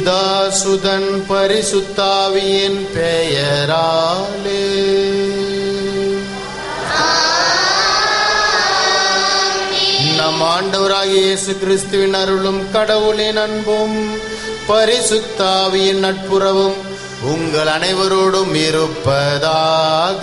பிதாசுதன் பரிசுத்தாவியின் பெயராலே நம் ஆண்டவராகிய இயேசு கிறிஸ்துவின் அருளும் கடவுளின் அன்பும் பரிசுத்தாவியின் நட்புறவும் உங்கள் அனைவரோடும் இருப்பதாக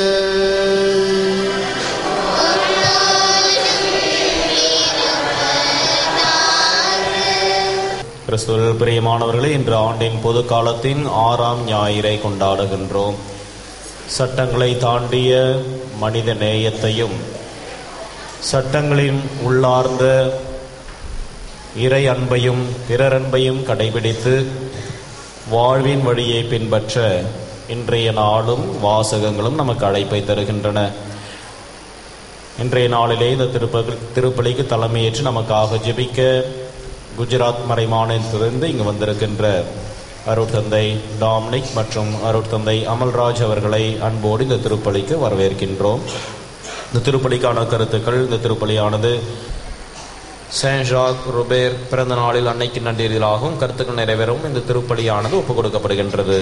கிறிஸ்துவில் பிரியமானவர்களே இன்று ஆண்டின் பொது காலத்தின் ஆறாம் ஞாயிறை கொண்டாடுகின்றோம் சட்டங்களை தாண்டிய மனித நேயத்தையும் சட்டங்களின் உள்ளார்ந்த இறை அன்பையும் பிறர் அன்பையும் கடைபிடித்து வாழ்வின் வழியை பின்பற்ற இன்றைய நாளும் வாசகங்களும் நமக்கு அழைப்பை தருகின்றன இன்றைய நாளிலே இந்த திருப்ப திருப்பலிக்கு தலைமையேற்று நமக்காக ஜெபிக்க குஜராத் மறைமாநிலத்திலிருந்து இங்கு வந்திருக்கின்ற அருட்தந்தை டாம்னிக் மற்றும் அருட்தந்தை அமல்ராஜ் அவர்களை அன்போடு இந்த திருப்பலிக்கு வரவேற்கின்றோம் இந்த திருப்பலிக்கான கருத்துக்கள் இந்த திருப்பலியானது சேன் ஜாக் ருபேர் பிறந்த நாளில் அன்னைக்கு நன்றீர்களாகவும் கருத்துக்கள் நிறைவேறவும் இந்த திருப்பலியானது ஒப்புக் கொடுக்கப்படுகின்றது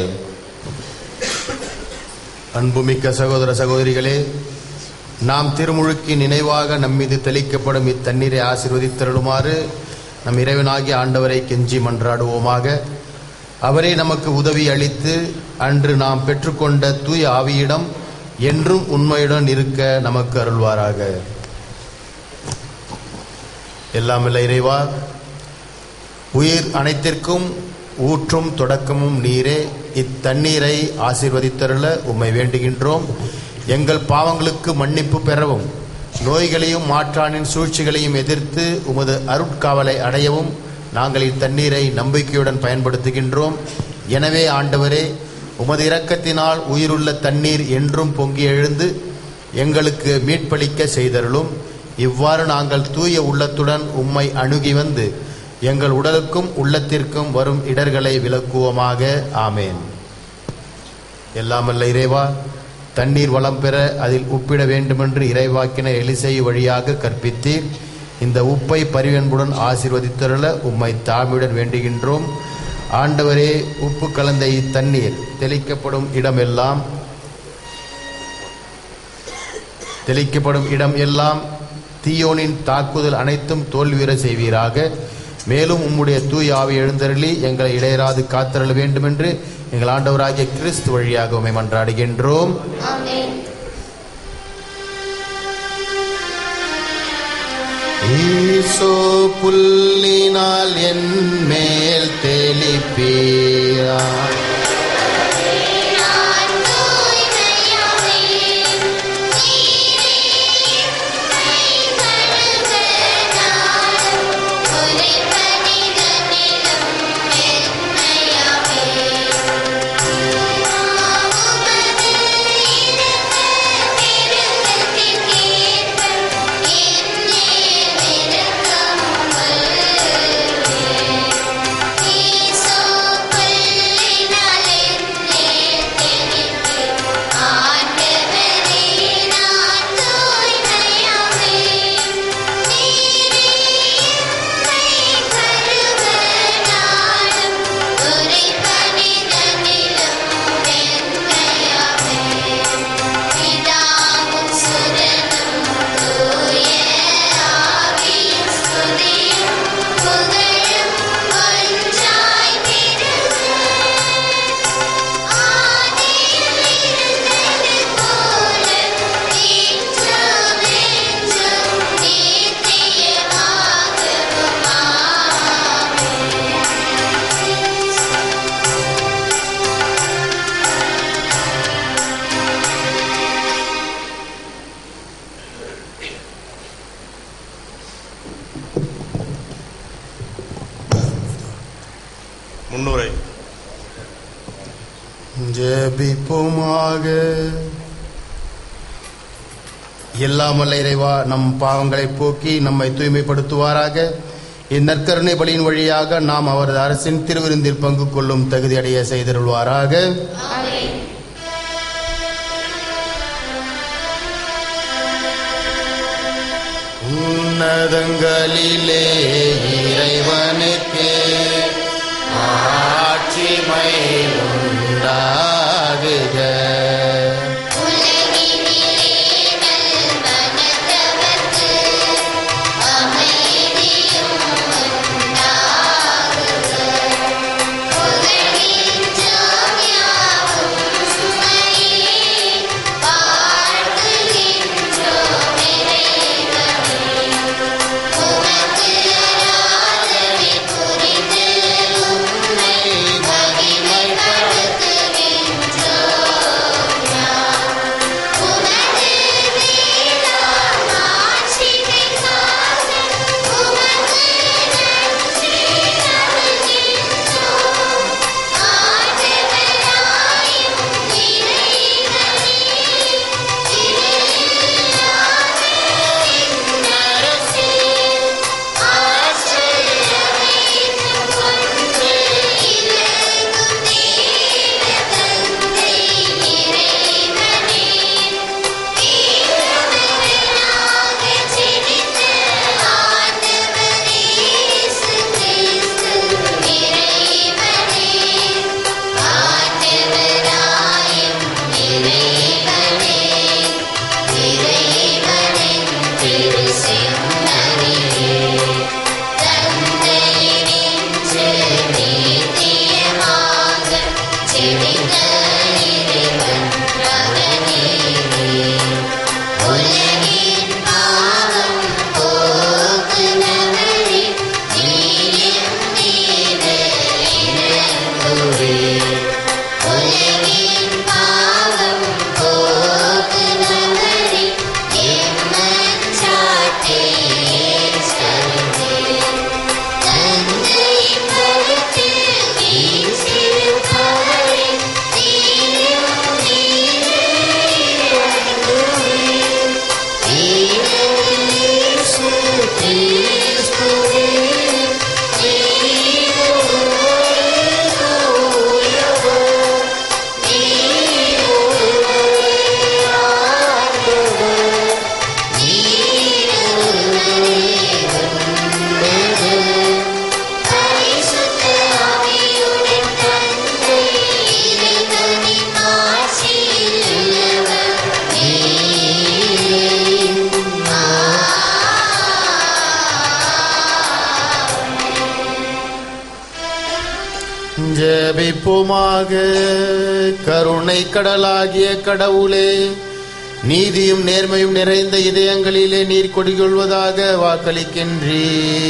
அன்புமிக்க சகோதர சகோதரிகளே நாம் திருமுழுக்கி நினைவாக நம்மீது தெளிக்கப்படும் இத்தண்ணீரை ஆசீர்வதித்தருளுமாறு நம் இறைவனாகிய ஆண்டவரை கெஞ்சி மன்றாடுவோமாக அவரே நமக்கு உதவி அளித்து அன்று நாம் பெற்றுக்கொண்ட தூய ஆவியிடம் என்றும் உண்மையுடன் இருக்க நமக்கு அருள்வாராக எல்லாமல்ல இறைவா உயிர் அனைத்திற்கும் ஊற்றும் தொடக்கமும் நீரே இத்தண்ணீரை ஆசீர்வதித்தருள உம்மை வேண்டுகின்றோம் எங்கள் பாவங்களுக்கு மன்னிப்பு பெறவும் நோய்களையும் மாற்றானின் சூழ்ச்சிகளையும் எதிர்த்து உமது அருட்காவலை அடையவும் நாங்கள் இத்தண்ணீரை நம்பிக்கையுடன் பயன்படுத்துகின்றோம் எனவே ஆண்டவரே உமது இரக்கத்தினால் உயிருள்ள தண்ணீர் என்றும் பொங்கி எழுந்து எங்களுக்கு மீட்பளிக்க செய்தருளும் இவ்வாறு நாங்கள் தூய உள்ளத்துடன் உம்மை அணுகி வந்து எங்கள் உடலுக்கும் உள்ளத்திற்கும் வரும் இடர்களை விலக்குவோமாக ஆமேன் எல்லாமல்ல இறைவா தண்ணீர் வளம் பெற அதில் உப்பிட வேண்டுமென்று இறைவாக்கின எலிசை வழியாக கற்பித்தீர் இந்த உப்பை பரிவன்புடன் ஆசீர்வதித்தருள உம்மை தாழ்மையுடன் வேண்டுகின்றோம் ஆண்டவரே உப்பு கலந்த இத்தண்ணீர் தெளிக்கப்படும் இடமெல்லாம் தெளிக்கப்படும் இடம் எல்லாம் தீயோனின் தாக்குதல் அனைத்தும் தோல்வியுற செய்வீராக மேலும் உம்முடைய தூய் ஆவி எழுந்தருளி எங்களை இடையராது காத்தருள வேண்டுமென்று எங்கள் ஆண்டவராகிய கிறிஸ்து வழியாக உம்மை மன்றாடுகின்றோம் ஈசோ புல்லினால் என் மேல் தெளிப்பீரா முன்னுரை ஜெபிப்போமாக எல்லாமல்ல இறைவா நம் பாவங்களை போக்கி நம்மை தூய்மைப்படுத்துவாராக இந்நற்கருணை பலியின் வழியாக நாம் அவரது அரசின் திருவிருந்தில் பங்கு கொள்ளும் தகுதியடைய செய்தருள்வாராக உன்னதங்களிலே இறைவனுக்கே ஆ மகிமை உண்டாகுக ஜெபிப்போமாக கருணை கடலாகிய கடவுளே நீதியும் நேர்மையும் நிறைந்த இதயங்களிலே நீர் கொடிகொள்வதாக வாக்களிக்கின்றீ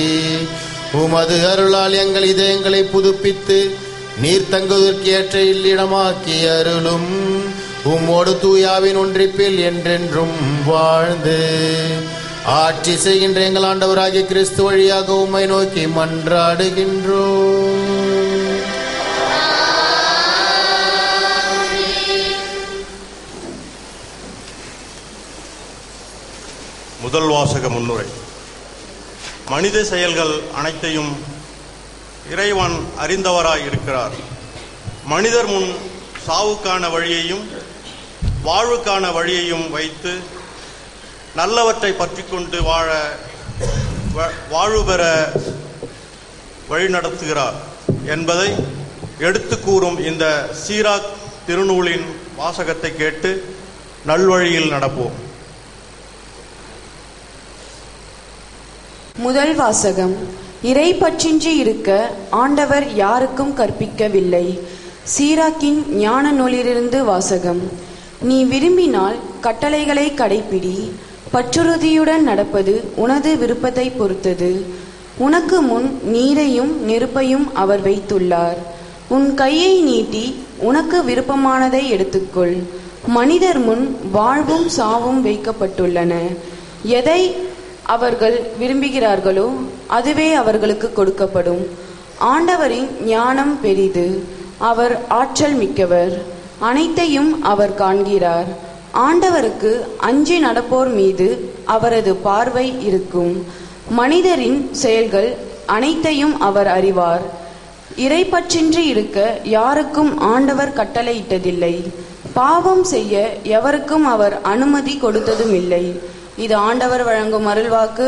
உமது அருளால் எங்கள் இதயங்களை புதுப்பித்து நீர் தங்குவதற்கு ஏற்ற இல்லிடமாக்கி அருளும் உம்மோடு தூயாவின் ஒன்றிப்பில் என்றென்றும் வாழ்ந்து ஆட்சி செய்கின்ற எங்கள் ஆண்டவராகிய கிறிஸ்து வழியாக உம்மை நோக்கி மன்றாடுகின்றோம் முதல் வாசக முன்னுரை மனித செயல்கள் அனைத்தையும் இறைவன் அறிந்தவராய் இருக்கிறார் மனிதர் முன் சாவுக்கான வழியையும் வாழ்வுக்கான வழியையும் வைத்து நல்லவற்றை பற்றி கொண்டு வாழ வ- வாழ்வு பெற வழிநடத்துகிறார் என்பதை எடுத்து கூறும் இந்த சீராக் திருநூலின் வாசகத்தை கேட்டு நல்வழியில் நடப்போம் முதல் வாசகம் இறை பற்றின்றி இருக்க ஆண்டவர் யாருக்கும் கற்பிக்கவில்லை சீராக்கின் ஞான நூலிலிருந்து வாசகம் நீ விரும்பினால் கட்டளைகளை கடைப்பிடி பற்றுறுதியுடன் நடப்பது உனது விருப்பத்தை பொறுத்தது உனக்கு முன் நீரையும் நெருப்பையும் அவர் வைத்துள்ளார் உன் கையை நீட்டி உனக்கு விருப்பமானதை எடுத்துக்கொள் மனிதர் முன் வாழ்வும் சாவும் வைக்கப்பட்டுள்ளன எதை அவர்கள் விரும்புகிறார்களோ அதுவே அவர்களுக்கு கொடுக்கப்படும் ஆண்டவரின் ஞானம் பெரிது அவர் ஆற்றல் மிக்கவர் அனைத்தையும் அவர் காண்கிறார் ஆண்டவருக்கு அஞ்சி நடப்போர் மீது அவரது பார்வை இருக்கும் மனிதரின் செயல்கள் அனைத்தையும் அவர் அறிவார் இறைப்பற்றின்றி இருக்க யாருக்கும் ஆண்டவர் கட்டளையிட்டதில்லை பாவம் செய்ய எவருக்கும் அவர் அனுமதி கொடுத்ததும் இல்லை இது ஆண்டவர் வழங்கும் அருள்வாக்கு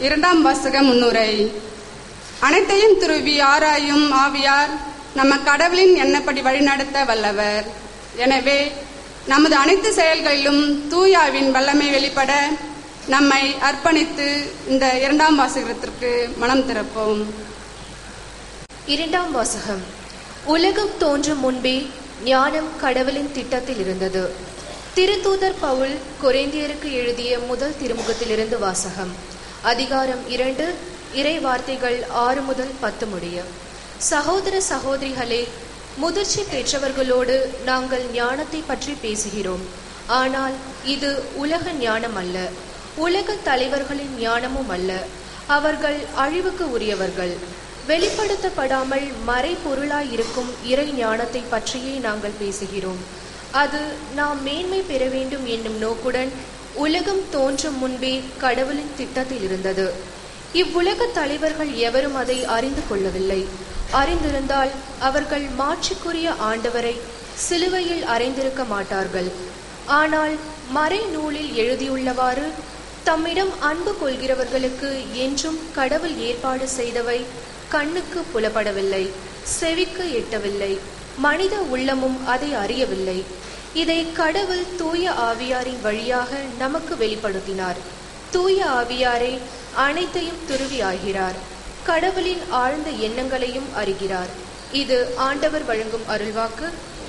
இரண்டாம் வாசக முன்னுரை அனைத்தையும் துருவி ஆராயும் ஆவியார் நம்ம கடவுளின் எண்ணப்படி வழிநடத்த வல்லவர் எனவே நமது அனைத்து செயல்களிலும் தூயாவின் வல்லமை வெளிப்பட நம்மை அர்ப்பணித்து இந்த இரண்டாம் வாசகத்திற்கு மனம் திறப்போம் இரண்டாம் வாசகம் உலகம் தோன்றும் முன்பே ஞானம் கடவுளின் திட்டத்தில் இருந்தது திருத்தூதர் பவுல் கொரிந்தியருக்கு எழுதிய முதல் திருமுகத்திலிருந்து வாசகம் அதிகாரம் இரண்டு இறை வார்த்தைகள் ஆறு முதல் பத்து முடிய சகோதர சகோதரிகளே முதிர்ச்சி பெற்றவர்களோடு நாங்கள் ஞானத்தை பற்றி பேசுகிறோம் ஆனால் இது உலக ஞானம் அல்ல உலக தலைவர்களின் ஞானமும் அல்ல அவர்கள் அழிவுக்கு உரியவர்கள் வெளிப்படுத்தப்படாமல் மறைபொருளாய் இருக்கும் இறை ஞானத்தை பற்றியே நாங்கள் பேசுகிறோம் அது நாம் மேன்மை பெற வேண்டும் என்னும் நோக்குடன் உலகம் தோன்றும் முன்பே கடவுளின் திட்டத்தில் இருந்தது இவ்வுலக தலைவர்கள் எவரும் அதை அறிந்து கொள்ளவில்லை அறிந்திருந்தால் அவர்கள் மாட்சிக்குரிய ஆண்டவரை சிலுவையில் அறைந்திருக்க மாட்டார்கள் ஆனால் மறை நூலில் எழுதியுள்ளவாறு தம்மிடம் அன்பு கொள்கிறவர்களுக்கு என்றும் கடவுள் ஏற்பாடு செய்தவை கண்ணுக்கு புலப்படவில்லை செவிக்கு எட்டவில்லை மனித உள்ளமும் அதை அறியவில்லை இதை கடவுள் தூய ஆவியாரின் வழியாக நமக்கு வெளிப்படுத்தினார் தூய ஆவியாரே அனைத்தையும் துருவி ஆகிறார் கடவுளின் ஆழ்ந்த எண்ணங்களையும் அறிகிறார் இது ஆண்டவர் வழங்கும் அருள்வாக்கு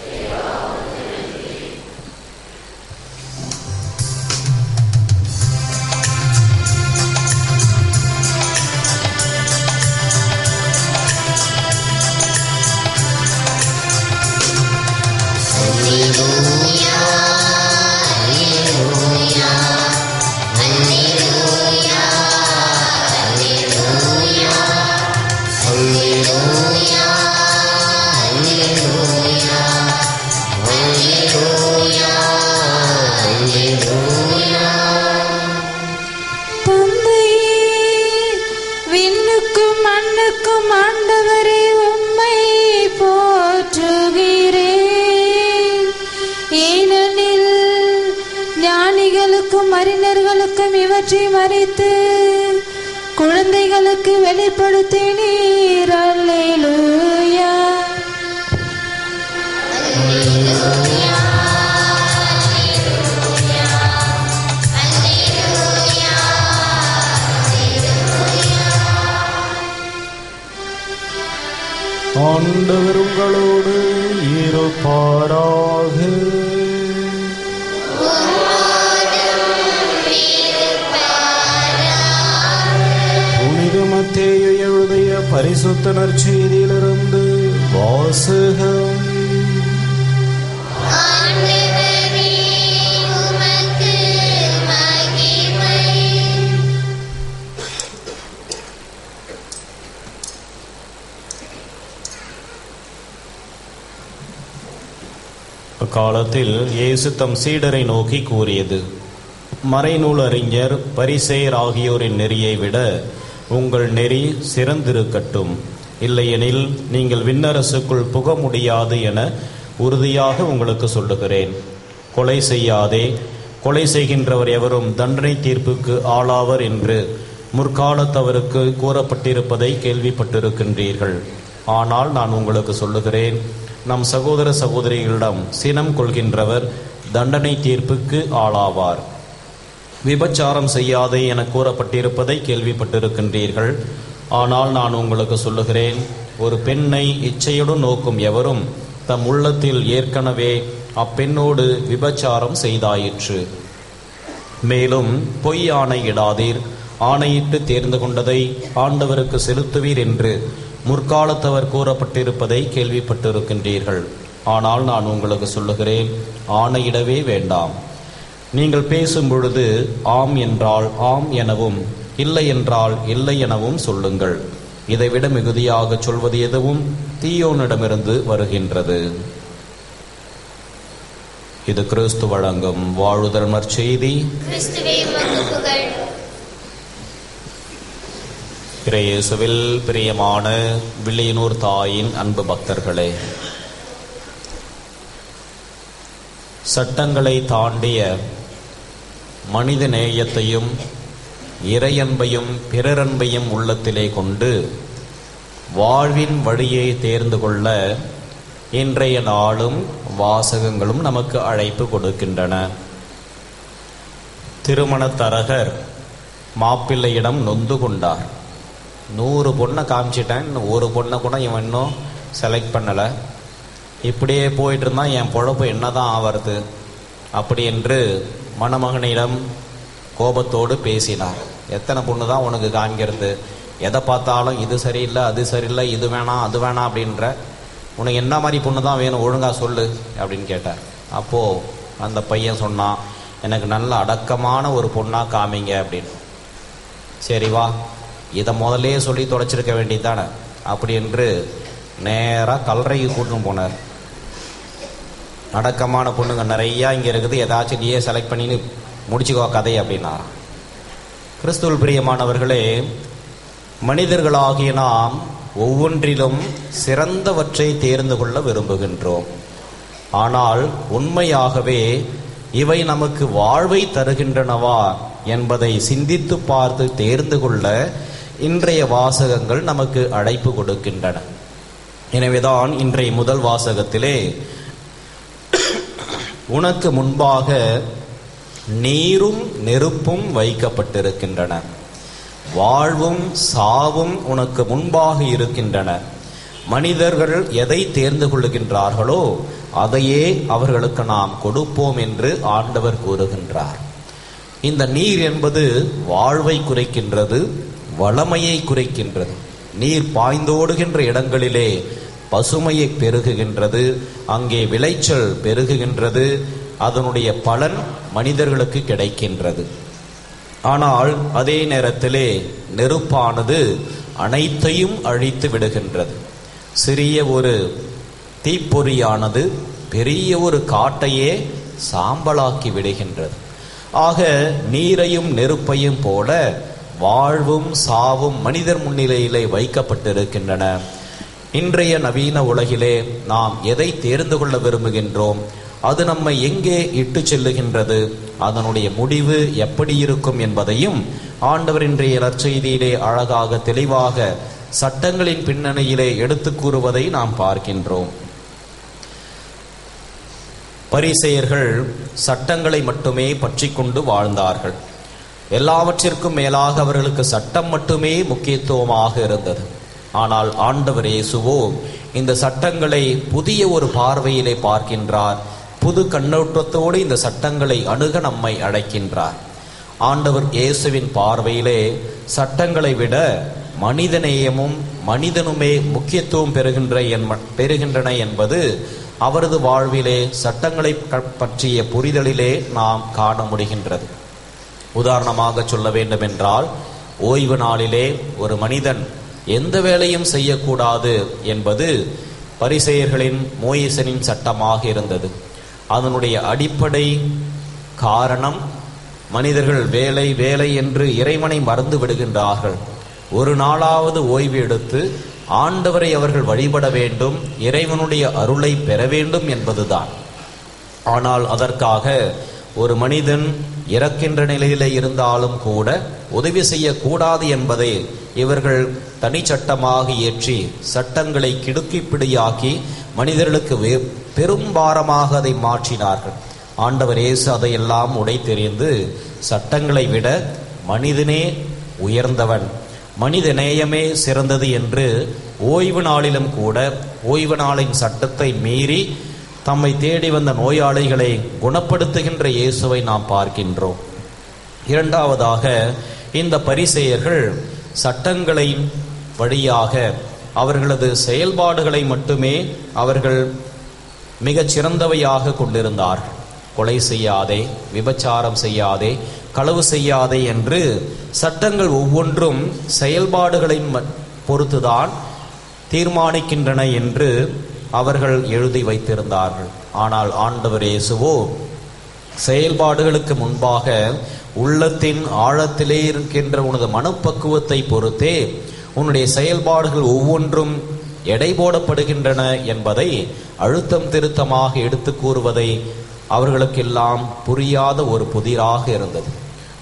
தந்தையே விண்ணுக்கும் மண்ணுக்கும் ஆண்டவரே உம்மை போற்றுகிறேன் ஏனெனில் ஞானிகளுக்கும் அறிஞர்களுக்கும் இவற்றை மறைத்து குழந்தைகளுக்கு வெளிப்படுத்தினீர் அல்லேலூயா ஆண்டவர் உங்களோடு இருப்பாராக புனித மத்தேயு எழுதிய பரிசுத்த நற்செய்தியிலிருந்து வாசகம் அக்காலத்தில் இயேசு தம் சீடரை நோக்கி கூறியது மறைநூல் அறிஞர் பரிசேயர் ஆகியோரின் நெறியை விட உங்கள் நெறி சிறந்திருக்கட்டும் இல்லையெனில் நீங்கள் விண்ணரசுக்குள் புக முடியாது என உறுதியாக உங்களுக்கு சொல்லுகிறேன் கொலை செய்யாதே கொலை செய்கின்றவர் எவரும் தண்டனை தீர்ப்புக்கு ஆளாவர் என்று முற்காலத்தவருக்கு கூறப்பட்டிருப்பதை கேள்விப்பட்டிருக்கின்றீர்கள் ஆனால் நான் உங்களுக்கு சொல்லுகிறேன் நம் சகோதர சகோதரிகளிடம் சினம் கொள்கின்றவர் தண்டனை தீர்ப்புக்கு ஆளாவார் விபச்சாரம் செய்யாதே என கூறப்பட்டிருப்பதை கேள்விப்பட்டிருக்கின்றீர்கள் ஆனால் நான் உங்களுக்கு சொல்லுகிறேன் ஒரு பெண்ணை இச்சையுடன் நோக்கும் எவரும் தம் உள்ளத்தில் ஏற்கனவே அப்பெண்ணோடு விபச்சாரம் செய்தாயிற்று மேலும் பொய் ஆணையிடாதீர் ஆணையிட்டு தேர்ந்து கொண்டதை ஆண்டவருக்கு செலுத்துவீர் என்று முற்காலத்தவர் கூறப்பட்டிருப்பதை கேள்விப்பட்டிருக்கின்றீர்கள் ஆனால் நான் உங்களுக்கு சொல்லுகிறேன் ஆணையிடவே வேண்டாம் நீங்கள் பேசும் பொழுது ஆம் என்றால் ஆம் எனவும் இல்லை என்றால் இல்லை எனவும் சொல்லுங்கள் இதைவிட மிகுதியாக சொல்வது எதுவும் தீயோனிடமிருந்து வருகின்றது இது கிறிஸ்து வழங்கும் வாழுதல் நற்செய்தி கிறிஸ்துவே உமக்கு புகழ் இறையேசுவில் பிரியமான வில்லியனூர் தாயின் அன்பு பக்தர்களே சட்டங்களை தாண்டிய மனித நேயத்தையும் இறையன்பையும் பிறரன்பையும் உள்ளத்திலே கொண்டு வாழ்வின் வழியை தேர்ந்து கொள்ள இன்றைய நாளும் வாசகங்களும் நமக்கு அழைப்பு கொடுக்கின்றன திருமணத் தரகர் மாப்பிள்ளையிடம் நொந்து கொண்டார் நூறு பொண்ணை காமிச்சிட்டேன் இன்னும் ஒரு பொண்ணை கூட இவன் இன்னும் செலக்ட் பண்ணலை இப்படியே போயிட்டு இருந்தா என் பொழப்பு என்னதான் ஆவறது அப்படி என்று மணமகனிடம் கோபத்தோடு பேசினார் எத்தனை பொண்ணு தான் உனக்கு காமிக்கிறது எதை பார்த்தாலும் இது சரியில்லை அது சரியில்லை இது வேணாம் அது வேணாம் அப்படின்ற உனக்கு என்ன மாதிரி பொண்ணு தான் வேணும் ஒழுங்கா சொல்லு அப்படின்னு கேட்டார் அப்போ அந்த பையன் சொன்னான் எனக்கு நல்ல அடக்கமான ஒரு பொண்ணா காமிங்க அப்படின்னு சரி வா இதை முதல்லயே சொல்லி தொலைச்சிருக்க வேண்டியதானே அப்படி என்று நேராக கல்லறைக்கு கூட்டின்னு போனார் அடக்கமான பொண்ணுங்க நிறையா இங்கே இருக்குது ஏதாச்சும் நீயே செலக்ட் பண்ணி முடிச்சுக்கோ கதை அப்படின்னா கிறிஸ்துவல் பிரியமானவர்களே மனிதர்களாகிய நாம் ஒவ்வொன்றிலும் சிறந்தவற்றை தேர்ந்து கொள்ள விரும்புகின்றோம் ஆனால் உண்மையாகவே இவை நமக்கு வாழ்வை தருகின்றனவா என்பதை சிந்தித்து பார்த்து தேர்ந்து கொள்ள இன்றைய வாசகங்கள் நமக்கு அழைப்பு கொடுக்கின்றன எனவேதான் இன்றைய முதல் வாசகத்திலே உனக்கு முன்பாக நீரும் நெருப்பும் வைக்கப்பட்டிருக்கின்றன வாழ்வும் சாவும் உனக்கு முன்பாக இருக்கின்றன மனிதர்கள் எதை தேர்ந்து கொள்ளுகின்றார்களோ அதையே அவர்களுக்கு நாம் கொடுப்போம் என்று ஆண்டவர் கூறுகின்றார் இந்த நீர் என்பது வாழ்வை குறைக்கின்றது வளமையை குறைக்கின்றது நீர் பாய்ந்தோடுகின்ற இடங்களிலே பசுமையை பெருகுகின்றது அங்கே விளைச்சல் பெருகுகின்றது அதனுடைய பலன் மனிதர்களுக்கு கிடைக்கின்றது ஆனால் அதே நேரத்திலே நெருப்பானது அனைத்தையும் அழித்து விடுகின்றது சிறிய ஒரு தீப்பொறியானது பெரிய ஒரு காட்டையே சாம்பலாக்கி விடுகின்றது ஆக நீரையும் நெருப்பையும் போல வாழ்வும் சாவும் மனிதர் முன்னிலையிலே வைக்கப்பட்டிருக்கின்றன இன்றைய நவீன உலகிலே நாம் எதை தேர்ந்து கொள்ள விரும்புகின்றோம் அது நம்மை எங்கே இட்டு செல்லுகின்றது அதனுடைய முடிவு எப்படி இருக்கும் என்பதையும் ஆண்டவர் இன்றைய நற்செய்தியிலே அழகாக தெளிவாக சட்டங்களின் பின்னணியிலே எடுத்து கூறுவதை நாம் பார்க்கின்றோம் பரிசெயர்கள் சட்டங்களை மட்டுமே பற்றி கொண்டு வாழ்ந்தார்கள் எல்லாவற்றிற்கும் மேலாக அவர்களுக்கு சட்டம் மட்டுமே முக்கியத்துவமாக இருந்தது ஆனால் ஆண்டவர் இயேசுவோ இந்த சட்டங்களை புதிய ஒரு பார்வையிலே பார்க்கின்றார் புது கண்ணோட்டத்தோடு இந்த சட்டங்களை அணுக நம்மை அழைக்கின்றார் ஆண்டவர் இயேசுவின் பார்வையிலே சட்டங்களை விட மனிதநேயமும் மனிதனுமே முக்கியத்துவம் பெறுகின்ற என்- பெறுகின்றன என்பது அவரது வாழ்விலே சட்டங்களை க- பற்றிய புரிதலிலே நாம் காண முடிகின்றது உதாரணமாக சொல்ல வேண்டுமென்றால் ஓய்வு நாளிலே ஒரு மனிதன் எந்த வேலையும் செய்யக்கூடாது என்பது பரிசெயர்களின் மோயிசனின் சட்டமாக இருந்தது அதனுடைய அடிப்படை காரணம் மனிதர்கள் வேலை வேலை என்று இறைவனை மறந்து விடுகின்றார்கள் ஒரு நாளாவது ஓய்வு எடுத்து ஆண்டவரை அவர்கள் வழிபட வேண்டும் இறைவனுடைய அருளை பெற வேண்டும் என்பதுதான் ஆனால் அதற்காக ஒரு மனிதன் இறக்கின்ற நிலையிலே இருந்தாலும் கூட உதவி செய்யக்கூடாது என்பதை இவர்கள் தனிச்சட்டமாக இயற்றி சட்டங்களை கிடுக்கிப்பிடியாக்கி மனிதர்களுக்கு வே- பெரும் பாரமாக அதை மாற்றினார்கள் ஆண்டவர் இயேசு அதையெல்லாம் உடைத்தெறிந்து சட்டங்களை விட மனிதனே உயர்ந்தவன் மனித நேயமே சிறந்தது என்று ஓய்வு நாளிலும் கூட ஓய்வு நாளின் சட்டத்தை மீறி தம்மை தேடி வந்த நோயாளிகளை குணப்படுத்துகின்ற இயேசுவை நாம் பார்க்கின்றோம் இரண்டாவதாக இந்த பரிசேயர்கள் சட்டங்களின் வழியாக அவர்களது செயல்பாடுகளை மட்டுமே அவர்கள் மிகச் சிறந்தவையாக கொண்டிருந்தார்கள் கொலை செய்யாதே விபச்சாரம் செய்யாதே களவு செய்யாதே என்று சட்டங்கள் ஒவ்வொன்றும் செயல்பாடுகளை ம- பொறுத்துதான் தீர்மானிக்கின்றன என்று அவர்கள் எழுதி வைத்திருந்தார்கள் ஆனால் ஆண்டவர் இயேசுவோ செயல்பாடுகளுக்கு முன்பாக உள்ளத்தின் ஆழத்திலே இருக்கின்ற உனது மனப்பக்குவத்தை பொறுத்தே உன்னுடைய செயல்பாடுகள் ஒவ்வொன்றும் எடை போடப்படுகின்றன என்பதை அழுத்தம் திருத்தமாக எடுத்து கூறுவதை அவர்களுக்கெல்லாம் புரியாத ஒரு புதிராக இருந்தது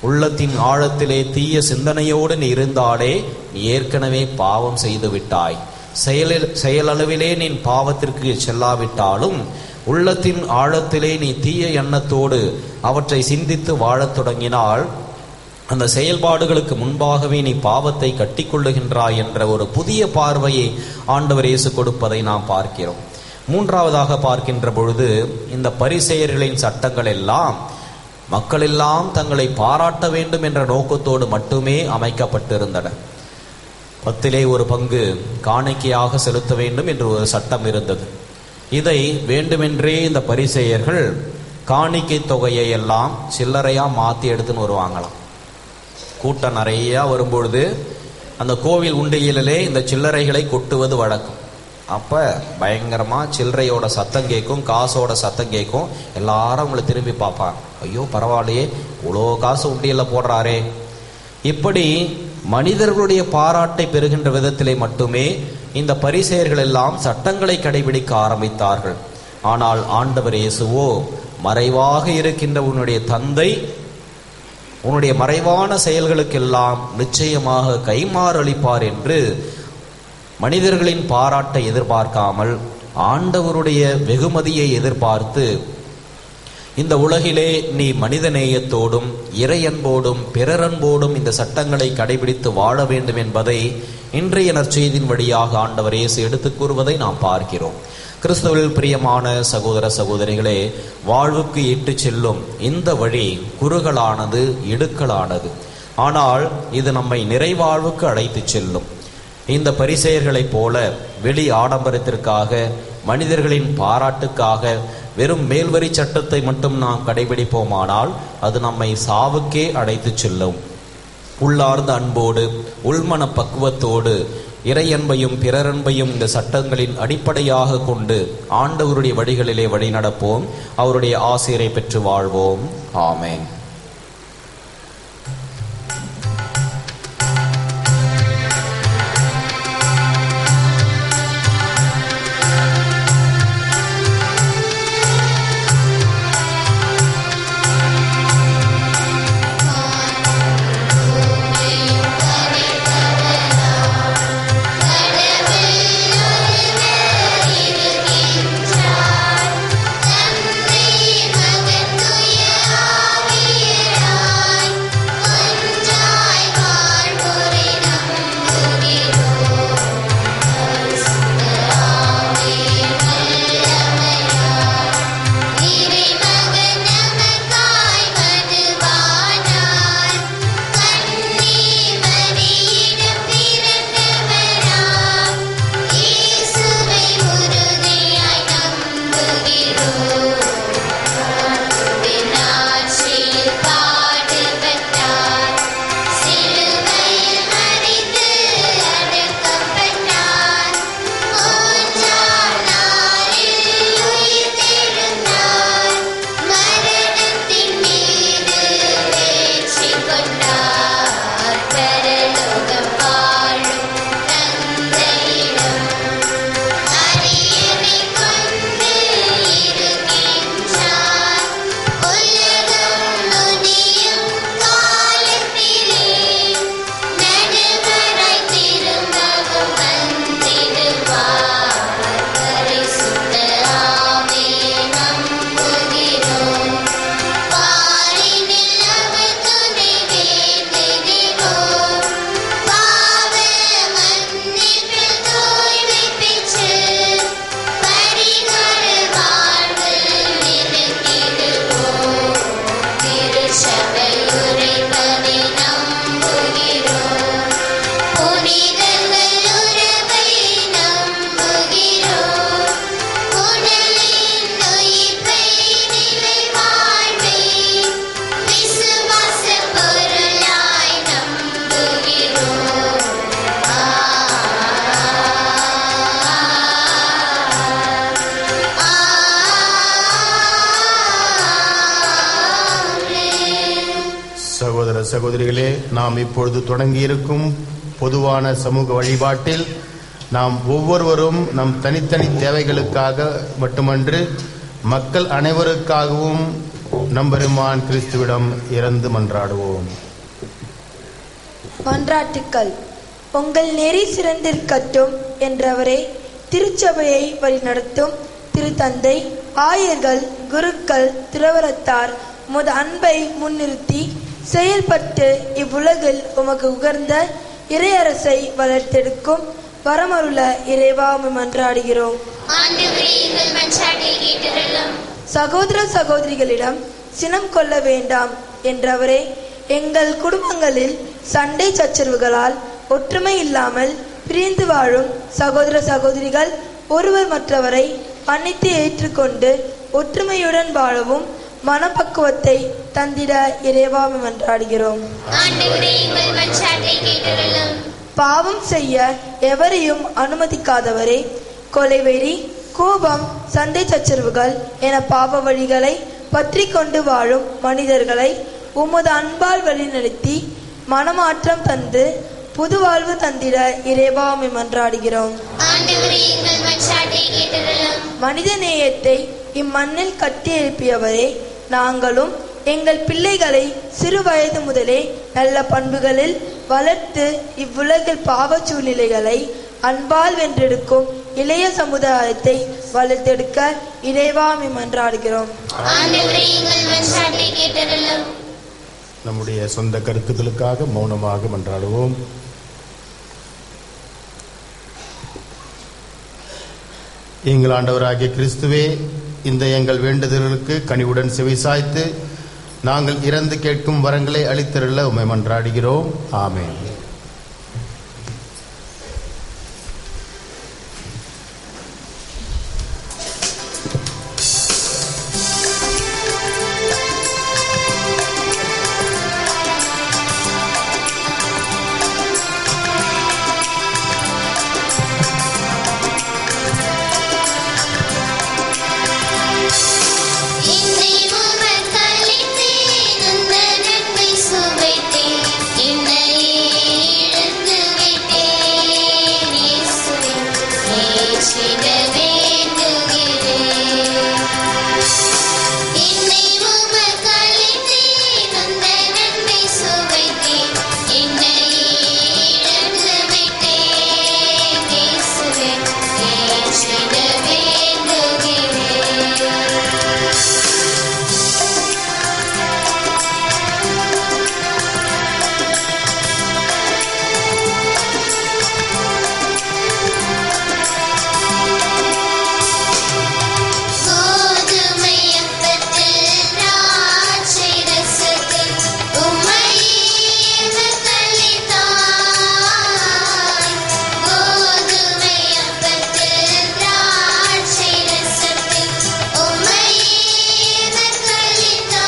உள்ளத்தின் ஆழத்திலே தீய சிந்தனையோடு நீ இருந்தாலே நீ ஏற்கனவே பாவம் செய்து விட்டாய் செயலில் செயலளவிலே நீ பாவத்திற்கு செல்லாவிட்டாலும் உள்ளத்தின் ஆழத்திலே நீ தீய எண்ணத்தோடு அவற்றை சிந்தித்து வாழத் தொடங்கினால் அந்த செயல்பாடுகளுக்கு முன்பாகவே நீ பாவத்தை கட்டிக்கொள்ளுகின்றாய் என்ற ஒரு புதிய பார்வையை ஆண்டவர் இயேசு கொடுப்பதை நாம் பார்க்கிறோம் மூன்றாவதாக பார்க்கின்ற பொழுது இந்த பரிசெயர்களின் சட்டங்கள் எல்லாம் மக்கள் எல்லாம் தங்களை பாராட்ட வேண்டும் என்ற நோக்கத்தோடு மட்டுமே அமைக்கப்பட்டிருந்தன பத்திலே ஒரு பங்கு காணிக்கையாக செலுத்த வேண்டும் என்று ஒரு சட்டம் இருந்தது இதை வேண்டுமென்றே இந்த பரிசெயர்கள் காணிக்கை தொகையை எல்லாம் சில்லறையா மாத்தி எடுத்துன்னு வருவாங்களாம் கூட்டம் நிறைய வரும்பொழுது அந்த கோவில் உண்டியலிலே இந்த சில்லறைகளை கொட்டுவது வழக்கம் அப்ப பயங்கரமா சில்லறையோட சத்தம் கேட்கும் காசோட சத்தம் கேட்கும் எல்லாரும் உங்களை திரும்பி பார்ப்பாங்க ஐயோ பரவாயில்லையே இவ்வளோ காசு உண்டியல்ல போடுறாரே இப்படி மனிதர்களுடைய பாராட்டை பெறுகின்ற விதத்திலே மட்டுமே இந்த பரிசெயர்கள் எல்லாம் சட்டங்களை கடைபிடிக்க ஆரம்பித்தார்கள் ஆனால் ஆண்டவர் இயேசுவோ மறைவாக இருக்கின்ற உன்னுடைய தந்தை உன்னுடைய மறைவான செயல்களுக்கெல்லாம் நிச்சயமாக கைமாறளிப்பார் என்று மனிதர்களின் பாராட்டை எதிர்பார்க்காமல் ஆண்டவருடைய வெகுமதியை எதிர்பார்த்து இந்த உலகிலே நீ மனிதநேயத்தோடும் இறையன்போடும் பிறரன்போடும் இந்த சட்டங்களை கடைபிடித்து வாழ வேண்டும் என்பதை இன்றைய நற்செய்தியின் வழியாக ஆண்டவர் இயேசு எடுத்துக் கூறுவதை நாம் பார்க்கிறோம் கிறிஸ்துவில் பிரியமான சகோதர சகோதரிகளே வாழ்வுக்கு இட்டுச் செல்லும் இந்த வழி குறுகலானது இடுக்கலானது ஆனால் இது நம்மை நிறைவாழ்வுக்கு அழைத்துச் செல்லும் இந்த பரிசெயர்களைப் போல வெளி ஆடம்பரத்திற்காக மனிதர்களின் பாராட்டுக்காக வெறும் மேல்வரி சட்டத்தை மட்டும் நாம் கடைபிடிப்போமானால் அது நம்மை சாவுக்கே அழைத்துச் செல்லும் உள்ளார்ந்த அன்போடு உள்மன பக்குவத்தோடு இறையன்பையும் பிறரன்பையும் இந்த சட்டங்களின் அடிப்படையாக கொண்டு ஆண்டவருடைய வழிகளிலே வழி நடப்போம் அவருடைய ஆசிரியரை பெற்று வாழ்வோம் ஆமென் சகோதர சகோதரிகளே நாம் இப்பொழுது தொடங்கியிருக்கும் பொதுவான சமூக வழிபாட்டில் நாம் ஒவ்வொருவரும் நம் தனித்தனி தேவைகளுக்காக மட்டுமன்று மக்கள் அனைவருக்காகவும் நம்பெருமான் கிறிஸ்துவிடம் இறந்து மன்றாடுவோம் மன்றாட்டுக்கள் உங்கள் நெறி சிறந்திருக்கட்டும் என்றவரே திருச்சபையை வழிநடத்தும் திருத்தந்தை ஆயர்கள் குருக்கள் துறவரத்தார் உமது அன்பை முன்னிறுத்தி செயல்பட்டு இவ்வுலகில் உமக்கு உகர்ந்த இறையரசை வளர்த்தெடுக்கும் வரமருள இறைவா உம்மை மன்றாடுகிறோம் ஆண்டவரே எங்கள் மன்றாட்டை கேட்டருளும் சகோதர சகோதரிகளிடம் சினம் கொள்ள வேண்டாம் என்றவரே எங்கள் குடும்பங்களில் சண்டை சச்சரவுகளால் ஒற்றுமை இல்லாமல் பிரிந்து வாழும் சகோதர சகோதரிகள் ஒருவர் மற்றவரை மன்னித்து ஏற்றுக்கொண்டு ஒற்றுமையுடன் வாழவும் மனப்பக்குவத்தை தந்திட இறைவாமை மன்றாடுகிறோம் ஆண்டவரே எங்கள் மன்றாட்டை கேட்டருளும் பாவம் செய்ய எவரையும் அனுமதிக்காதவரே கொலைவெறி கோபம் சண்டை சச்சரவுகள் என பாவ வழிகளை பற்றி கொண்டு வாழும் மனிதர்களை உமது அன்பால் வழிநடத்தி மனமாற்றம் தந்து புது வாழ்வு தந்திட இறைவாமை மன்றாடுகிறோம் ஆண்டவரே எங்கள் மன்றாட்டை கேட்டருளும் மனித நேயத்தை இம்மண்ணில் கட்டி எழுப்பியவரே நாங்களும் எங்கள் பிள்ளைகளை சிறு வயது முதலே நல்ல பண்புகளில் வளர்த்து இவ்வுலகில் பாவச் சூழ்நிலைகளை அன்பால் வென்றெடுக்கும் இளைய சமுதாயத்தை வளர்த்தெடுக்க இறைவாமை மன்றாடுகிறோம் ஆண்டவரே எங்கள் மன்றாட்டை கேட்டருளும் நம்முடைய சொந்த கருத்துக்களுக்காக மௌனமாக மன்றாடுவோம் எங்கள் ஆண்டவராகிய கிறிஸ்துவே இந்த எங்கள் வேண்டுதல்களுக்கு கனிவுடன் செவிசாய்த்து நாங்கள் இறந்து கேட்கும் வரங்களை அளித்தருள உம்மை மன்றாடுகிறோம் ஆமென் என்னை உமக்களித்தேன் அந்த நன்மை சுவைத்தேன் என்னையே இழந்து விட்டேன் இயேசுவே ஏற்றிட வேண்டுகிறேன் என்னை உமக்களித்தேன் அந்த நன்மை சுவைத்தேன் என்னையே இழந்து விட்டேன் இயேசுவே ஏற்றிட வேண்டுகிறேன் கோதுமை அப்பத்தில் திராட்சை ரசத்தில் உம்மை எதிர்த்தளித்தாய். கோதுமை அப்பத்தில் திராட்சை ரசத்தில் உம்மை எதிர்த்தளித்தாய்.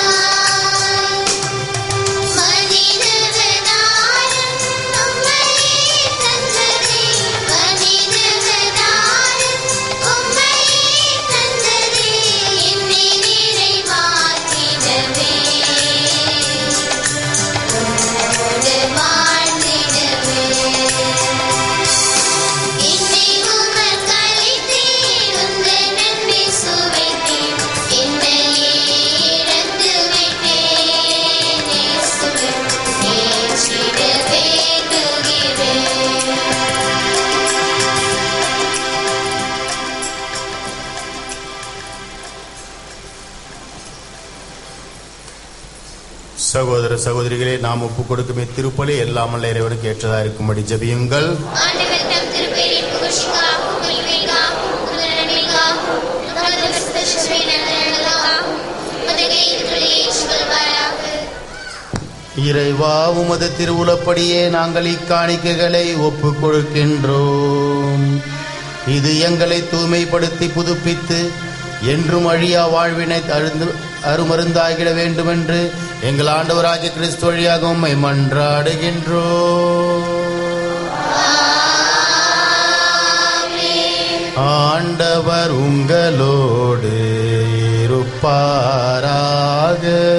மனிதவதாரம் உம்மையே தந்ததே மனிதவதாரம் உம்மையே தந்ததே என்னை நிறைவாக்கிடவே உம்மோடு வாழ்ந்திடவே என்னை உமக்களித்தேன் உந்தன் நன்மை சுவைத்தேன் என்னையே இழந்து விட்டேன் இயேசுவே ஏற்றிட வேண்டுகிறேன் சகோதர சகோதரிகளே நாம் ஒப்புக் கொடுக்கும் இத்திருப்பலி எல்லாமல்ல இறைவனுக்கு ஏற்றதா இருக்கும்படி ஜெபியுங்கள் ஆண்டவர் தம் திருப்பெயரின் புகழ்ச்சிக்காகவும் மகிமைக்காகவும் உமது நன்மைக்காகவும் நமது கிறிஸ்து இயேசுவின் நலனுக்காகவும் உமது கைதுகளை ஏற்றுக்கொள்வாராக இறைவா உமது திருவுலப்படியே நாங்கள் இக்காணிக்கைகளை ஒப்புக் கொடுக்கின்றோம் இது எங்களை தூய்மைப்படுத்தி புதுப்பித்து என்றும் அழியா வாழ்வினை அருந்து அருமருந்தாகிட வேண்டுமென்று எங்கள் ஆண்டவராகிய கிறிஸ்து வழியாக உம்மை மன்றாடுகின்றோம் ஆண்டவர் உங்களோடு இருப்பாராக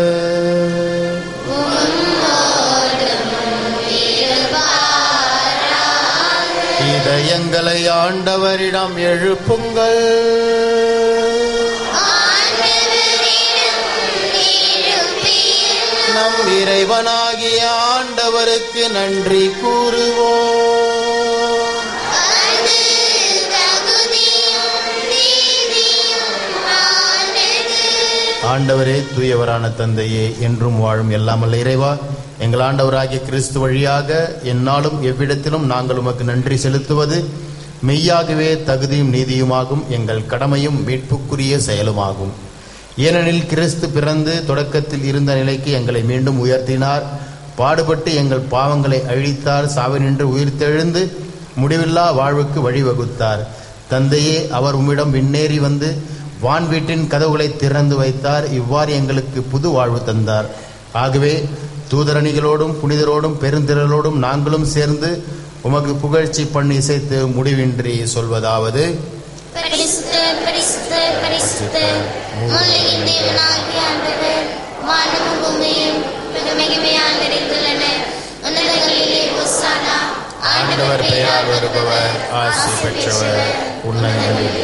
இதயங்களை ஆண்டவரிடம் எழுப்புங்கள் ஆண்டவரிடம் நம் இறைவனாகிய ஆண்டவருக்கு நன்றி கூறுவோம் அது தகுதியும் நீதியும் ஆனது ஆண்டவரே தூயவரான தந்தையே என்றும் வாழும் எல்லாமல்ல இறைவா எங்கள் ஆண்டவராகிய கிறிஸ்து வழியாக எந்நாளும் எவ்விடத்திலும் நாங்கள் உமக்கு நன்றி செலுத்துவது மெய்யாகவே தகுதியும் நீதியுமாகும் எங்கள் கடமையும் மீட்புக்குரிய செயலுமாகும் ஏனெனில் கிறிஸ்து பிறந்து தொடக்கத்தில் இருந்த நிலைக்கு எங்களை மீண்டும் உயர்த்தினார் பாடுபட்டு எங்கள் பாவங்களை அழித்தார் சாவினின்று உயிர்த்தெழுந்து முடிவில்லா வாழ்வுக்கு வழிவகுத்தார் தந்தையே அவர் உம்மிடம் விண்ணேறி வந்து வான் வீட்டின் கதவுகளை திறந்து வைத்தார் இவ்வாறு எங்களுக்கு புது வாழ்வு தந்தார் ஆகவே தூதரணிகளோடும் புனிதரோடும் பெருந்திரளோடும் நாங்களும் சேர்ந்து உமக்கு புகழ்ச்சி பண்ணி இசைத்து முடிவின்றி சொல்வதாவது பரிசுத்தர் பரிசுத்தர் பரிசுத்தர் மூலையின் தேவனாகிய ஆண்டவர் வானமும் பூமியும் மிக மகிமையால் நிறைந்துள்ளன உன்னதங்களிலே ஒசானா ஆண்டவர் பெயரால் வருபவர் ஆசி பெற்றவர் உன்னதங்களில்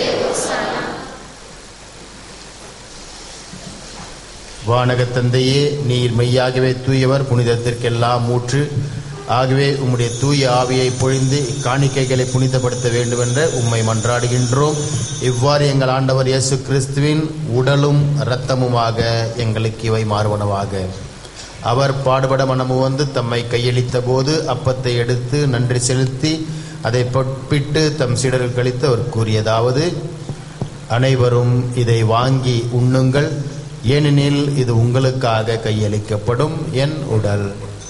வானகத் தந்தையே நீர் மெய்யாகவே தூயவர் புனிதத்திற்கெல்லாம் ஊற்று ஆகவே உம்முடைய தூய ஆவியை பொழிந்து இக்காணிக்கைகளை புனிதப்படுத்த வேண்டுமென்ற உம்மை மன்றாடுகின்றோம் இவ்வாறு எங்கள் ஆண்டவர் இயேசு கிறிஸ்துவின் உடலும் இரத்தமுமாக எங்களுக்கு இவை மாறுவனவாக அவர் பாடுபட மனமு வந்து தம்மை கையளித்த போது அப்பத்தை எடுத்து நன்றி செலுத்தி அதை பொற்பிட்டு தம் சீடர்கள் கழித்து அவர் கூறியதாவது அனைவரும் இதை வாங்கி உண்ணுங்கள் ஏனெனில் இது உங்களுக்காக கையளிக்கப்படும் என் உடல்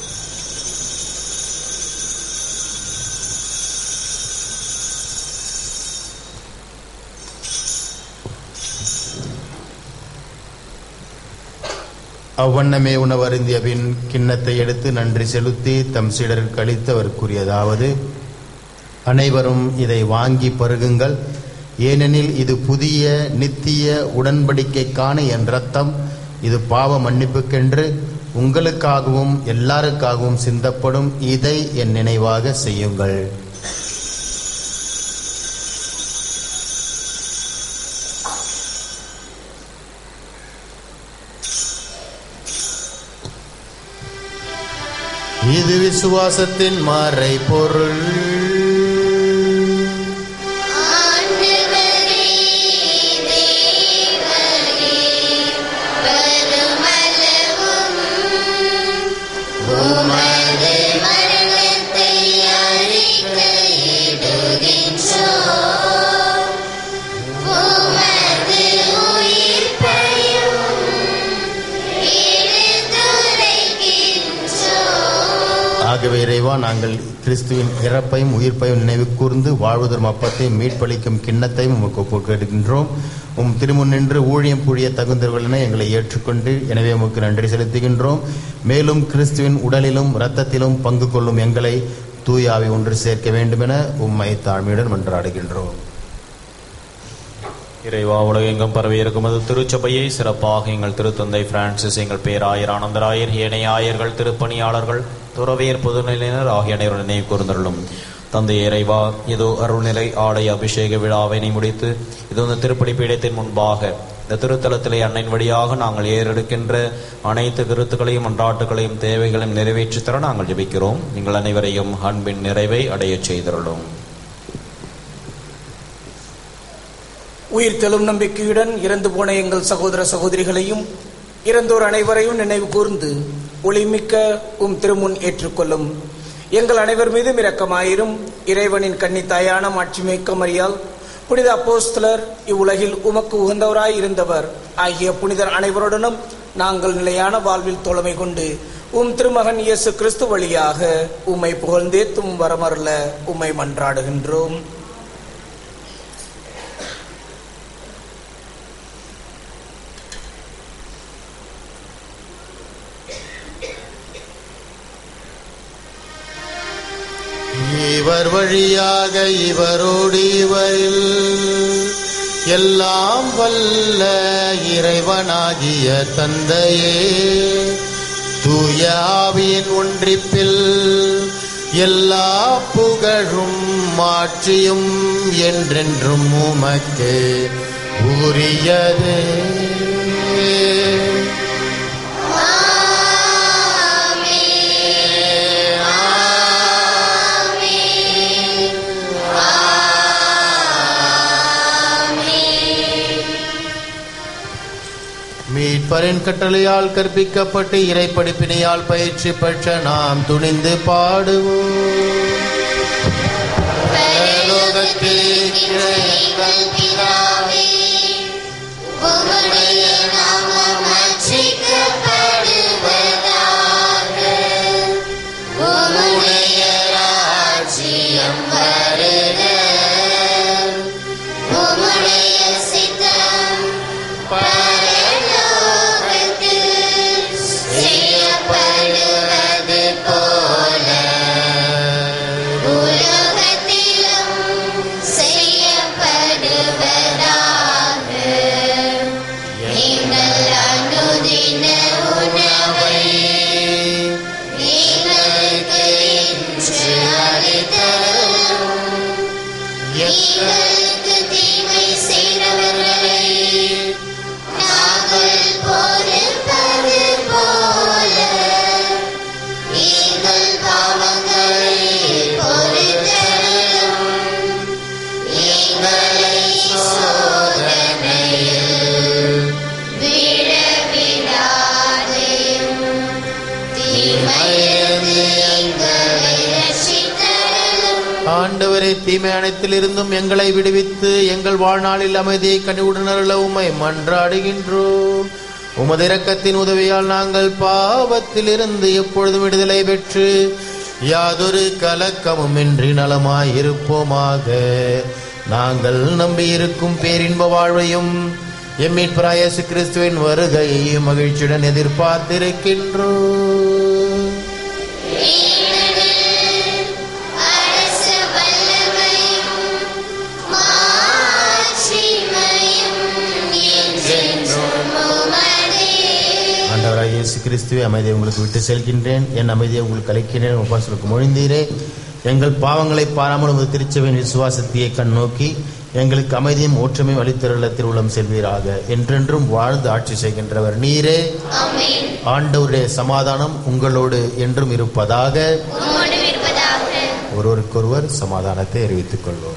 அவ்வண்ணமே உணவருந்திய பின் கிண்ணத்தை எடுத்து நன்றி செலுத்தி தம் சீடருக்கு அளித்து அவர் கூறியதாவது அனைவரும் இதை வாங்கி பருகுங்கள் ஏனெனில் இது புதிய நித்திய உடன்படிக்கைக்கான என் ரத்தம் இது பாவ மன்னிப்புக்கென்று உங்களுக்காகவும் எல்லாருக்காகவும் சிந்தப்படும் இதை என் நினைவாக செய்யுங்கள் இது விசுவாசத்தின் மறை பொருள் ஆண்டவரே தேவரே பெருமளவும் உமது மரணத்தை அறிக்கையிடுகின்றோம் உமது உயிர்ப்பையும் எடுத்துரைக்கின்றோம் ஆகவே இறைவா நாங்கள் கிறிஸ்துவின் இறப்பையும் உயிர்ப்பையும் நினைவு கூர்ந்து வாழ்வதரும் அப்பத்தையும் மீட்பளிக்கும் கிண்ணத்தையும் உமக்கு ஒப்புக்கொடுக்கின்றோம் உம் திருமுன் நின்று ஊழியம் புழிய தகுந்தவர்களென எங்களை ஏற்றுக்கொண்டு எனவே உமக்கு நன்றி செலுத்துகின்றோம் மேலும் கிறிஸ்துவின் உடலிலும் இரத்தத்திலும் பங்கு கொள்ளும் எங்களை தூயாவை ஒன்று சேர்க்க வேண்டுமென உம்மை தாழ்மையுடன் மன்றாடுகின்றோம் இறைவா உலகெங்கும் பரவி இருக்குமது திருச்சபையை சிறப்பாக எங்கள் திருத்தந்தை பிரான்சிஸ் எங்கள் பேராயர் ஆனந்தராயர் ஏனைய ஆயர்கள் திருப்பணியாளர்கள் துறவியர் பொதுநிலையினர் ஆகிய அனைவரும் நினைவு கூர்ந்தருளும் தந்தை இறைவா இதோ அருள்நிலை ஆடை அபிஷேக விழாவினை முடித்து இது இந்த திருப்பலி பீடத்தின் முன்பாக இந்த திருத்தலத்திலே அன்னையின் வழியாக நாங்கள் ஏறெடுக்கின்ற அனைத்து கருத்துக்களையும் அன்றாட்டுகளையும் தேவைகளையும் நிறைவேற்றித் தர நாங்கள் ஜெபிக்கிறோம் நீங்கள் அனைவரையும் அன்பின் நிறைவை அடையச் செய்தருளும் உயிர்த்தெழும் நம்பிக்கையுடன் இறந்து போன எங்கள் சகோதர சகோதரிகளையும் இறந்தோர் அனைவரையும் நினைவு கூர்ந்து ஒளிமிக்க உம் திருமுன் ஏற்றுக்கொள்ளும் எங்கள் அனைவர் மீதும் இரக்கமாயிரும் இறைவனின் கன்னித்தாயான மாட்சிமிக்க மரியால் புனித அப்போஸ்தலர் இவ்வுலகில் உமக்கு உகந்தவராய் இருந்தவர் ஆகிய புனிதர் அனைவருடனும் நாங்கள் நிலையான வாழ்வில் தோழமை கொண்டு உம் திருமகன் இயேசு கிறிஸ்து வழியாக உம்மை புகழ்ந்தேத்தும் வரமருள உம்மை மன்றாடுகின்றோம் இவர் வழியாக இவரோடு இவரில் எல்லாம் வல்ல இறைவனாகிய தந்தையே தூய ஆவியின் ஒன்றிப்பில் எல்லா புகழும் மாட்சியும் என்றென்றும் உமக்கு உரியதே ஆமென் அவரின் கட்டளையால் கற்பிக்கப்பட்டு இறை படிப்பினையால் பயிற்சி பெற்ற நாம் துணிந்து பாடுவோம் பரலோகத்தில் இருக்கிற எங்கள் பிதாவே, உம்முடைய நாமம் அர்ச்சிக்கப்படுவதாக. உம்முடைய ராஜ்யம் வருக. உம்முடைய சித்தம் பரலோகத்தில் செய்யப்படுவது போல உலகத்திலும் செய்யப்படுவதாக. எங்கள் அனுதின உணவை எங்களுக்கு இன்று அளித்தருளும். எங்களுக்கு தீமை செய்தவர்களை நாங்கள் பொறுப்பது போல எங்கள் பாவங்களை பொறுத்தருளும். எங்களை சோதனையில் விழவிடாதேயும். தீமையிலிருந்து எங்களை ரட்சித்தருளும். ஆண்டவரே தீமை அனைத்திலிருந்தும் எங்களை விடுவித்து எங்கள் வாழ்நாளில் அமைதியை கனிவுடன் அருள உம்மை மன்றாடுகின்றோம் உமது இரக்கத்தின் உதவியால் நாங்கள் பாவத்திலிருந்து எப்பொழுதும் விடுதலை பெற்று யாதொரு கலக்கமுமின்றி நலமாயிருப்போமாக நாங்கள் நம்பியிருக்கும் பேரின்ப வாழ்வையும் எம்மீட்பராயசு கிறிஸ்துவின் வருகையையும் மகிழ்ச்சியுடன் எதிர்பார்த்திருக்கின்றோம் ஏனெனில் அரசு வல்லமையும் மாட்சிமையும் என்றென்றும் உமதே. ஆண்டவராக இயேசு கிறிஸ்துவே அமைதியை உங்களுக்கு விட்டு செல்கின்றேன் என் அமைதியை உங்களுக்கு அளிக்கின்றேன் உபாசலுக்கு மொழிந்தீரே எங்கள் பாவங்களை பாராமல் உமது திருச்சபையின் விசுவாசத்தையே கண் நோக்கி எங்களுக்கு அமைதியும் ஒற்றுமையும் அளித்தருள திருவுளம் செல்வீராக என்றென்றும் வாழ்ந்து ஆட்சி செய்கின்றவர் நீரே ஆமென். ஆண்டவருடைய சமாதானம் உங்களோடு என்றும் இருப்பதாக உம்மோடு இருப்பதாக ஒருவருக்கொருவர் சமாதானத்தை அறிவித்துக் கொள்வோம்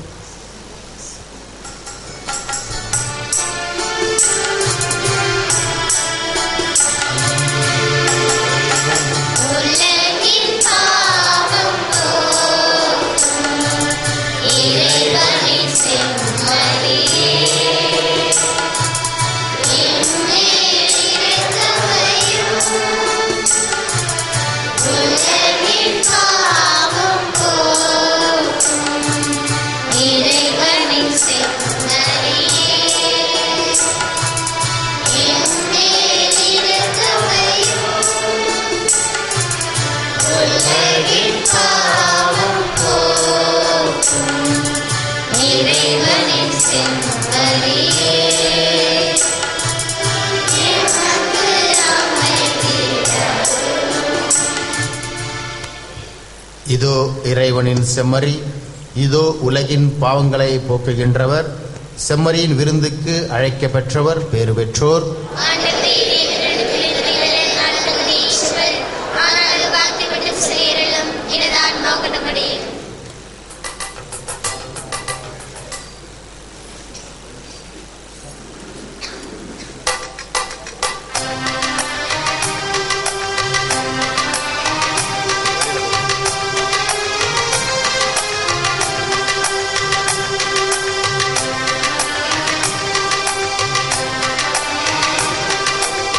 உலகின் பாவம் போக்கும் இறைவனின் செம்மறியே. எம்மேல் இரக்கமையும். உலகின் பாவம் போக்கும் இறைவனின் செம்மறியே. எம்மேல் இரக்கமையும். உலகின் பாவம் போக்கும் இறைவனின் செம்மறியே. எமக்கு அமைதி இதோ இறைவனின் செம்மறி இதோ உலகின் பாவங்களை போக்குகின்றவர் செம்மறியின் விருந்துக்கு அழைக்க பெற்றவர் பேறு பெற்றோர் ஆண்டவரே, இறைவனிடத்தில் இறைவனை நான் தகுதி ஈஸ்வர். ஆனால் வார்த்தை மட்டும் சிறியரலும் எனது ஆன்மா குணமடையும். ஆண்டவரே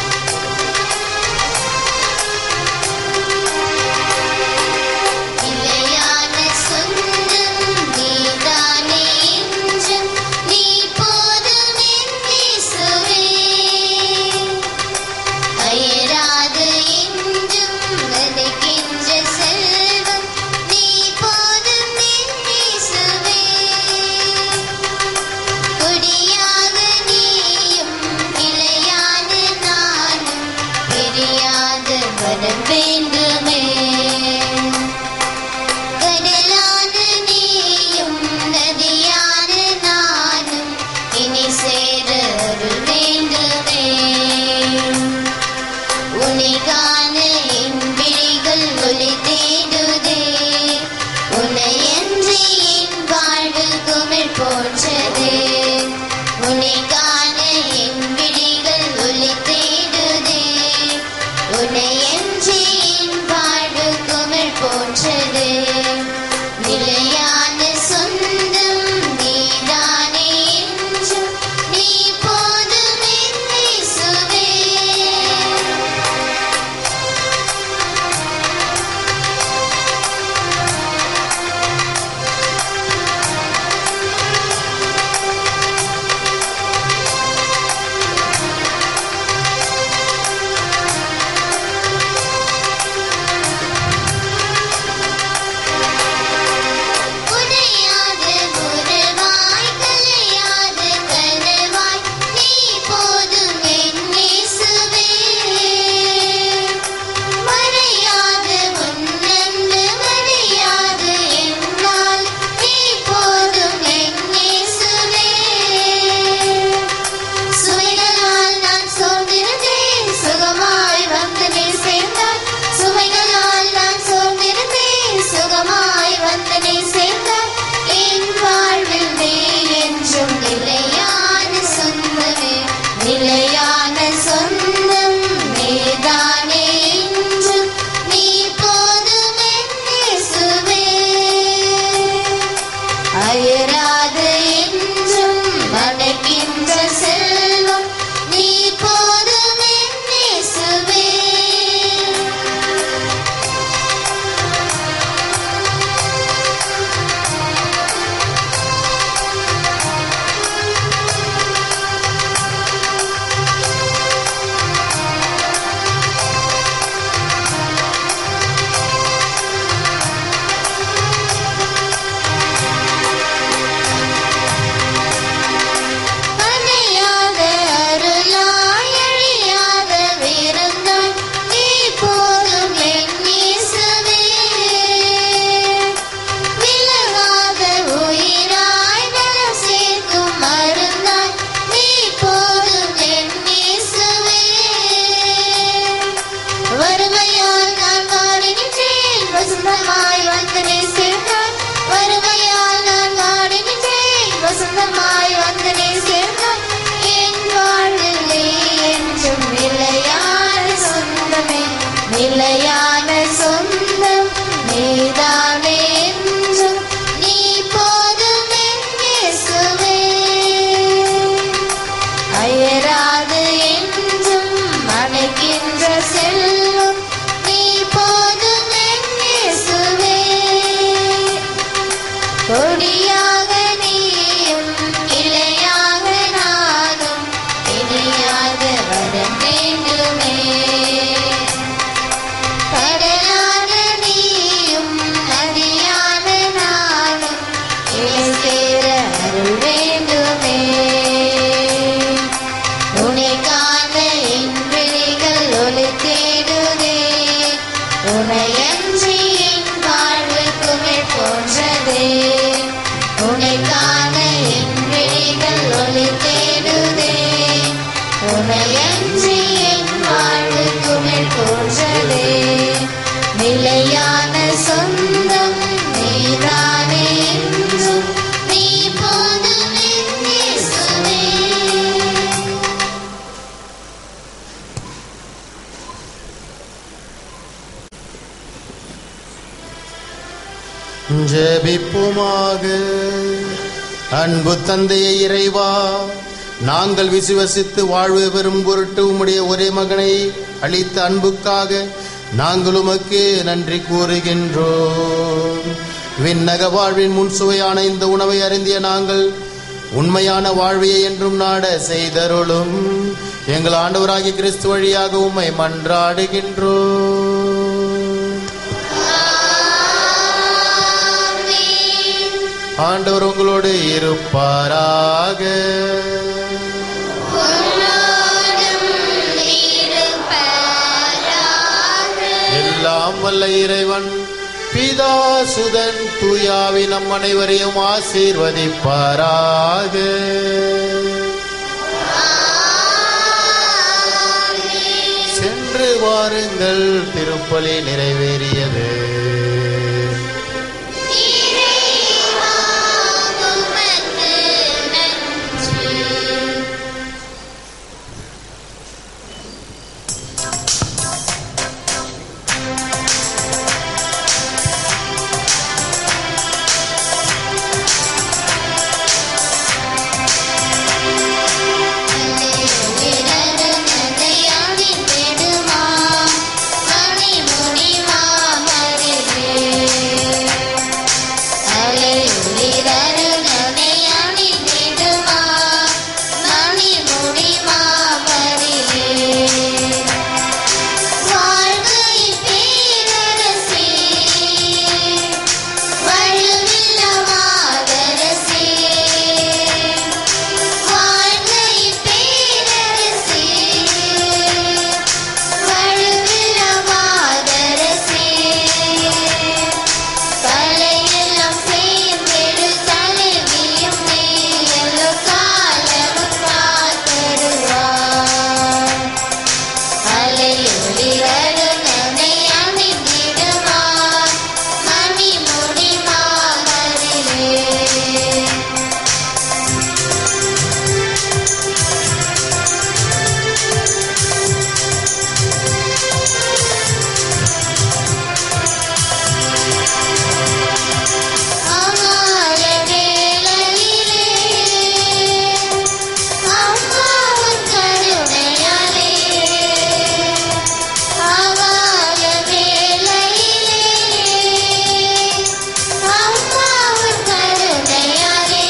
கொடியாக நீயும் கிளையாக நானும் இணையாக வர வேண்டுமே கடலாக நீயும் நதியாக நானும் இணை சேர அருள் வேண்டுமே உன்னை காண என் விழிகள் ஒளி தேடுதே உனையன்றி என் வாழ்வு குமிழ் போன்றதே உன்னை காண என் விழிகள் ஒளி தேடுதே உனையன்றி என் வாழ்வு குமிழ் போன்றதே நிலையான சொந்தம் நீதானே என்றும் நீ போதும் என் இயேசுவே ஜெபிப்புமாக அன்பு தந்தையை இறைவா நாங்கள் விசுவசித்து வாழ்வு பெறும் பொருட்டு உம்முடைய ஒரே மகனை அளித்த அன்புக்காக நாங்கள் உமக்கு நன்றி கூறுகின்றோம் விண்ணக வாழ்வின் முன் சுவையான இந்த உணவை அருந்திய நாங்கள் உண்மையான வாழ்வையை என்றும் நாட செய்தருளும் எங்கள் ஆண்டவராகிய கிறிஸ்து வழியாக உம்மை மன்றாடுகின்றோம் ஆண்டவர் உங்களோடு இருப்பாராக எல்லாம் வல்ல இறைவன் பிதா சுதன் தூயாவி நம் அனைவரையும் ஆசீர்வதிப்பாராக சென்று வாருங்கள் திருப்பலி நிறைவேறியது தலையெல்லாம் சேர்ந்தெடு தலைவியும் நீ எல்லோ காலமும் காத்திடுவார் அலையொலி வருணனை அணிந்திடுவார் மணி முடி மாமரிலே அமார வேளையிலே அம்மாவின் கருணையாலே அமார வேளையிலே அம்மாவின் கருணையாலே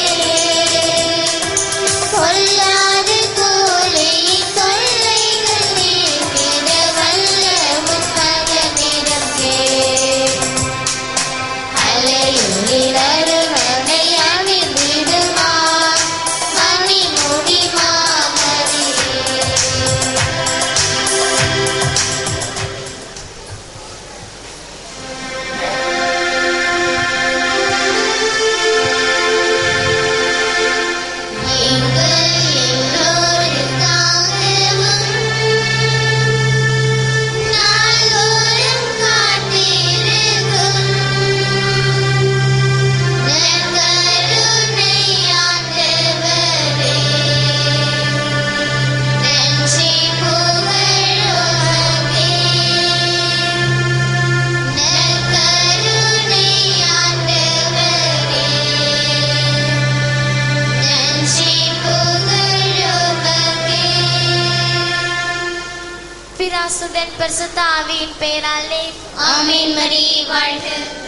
பொல்லாத கூலியின் தொல்லைகள் நீக்கிட வல்ல உன் மகனிடம் கேள் அலையொலி வருணனை அணிந்திடுவார் மணி முடி மாமரியே எங்கள் எல்லோருக்காகவும் நாள்தோறும் காத்திருக்கும் நற்கருணை ஆண்டவரே, நன்றி புகழுமக்கே. நற்கருணை ஆண்டவரே, நன்றி புகழுமக்கே. பிராசுடன் பரிசுத்த ஆவியின் பெயராலே ஆமீன் மரியே வாழ்க